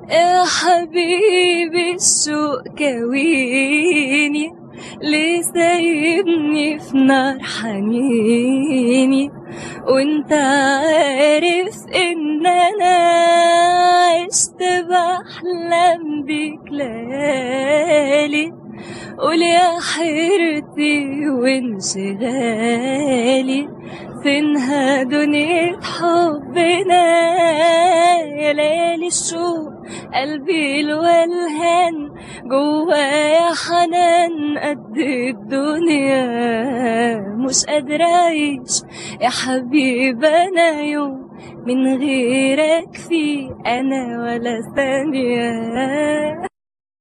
يا حبيبي السوق كويني ليه سايبني في نار حنيني وانت عارف ان انا عشت بحلم بيك ليالي قول يا حيرتي وانشغالي فينها دنيا حبنا يا ليالي الشوق قلبي الولهان جوايا حنان قد الدنيا مش قادرة أعيش يا حبيب أنا يوم من غيرك في أنا ولا ثانية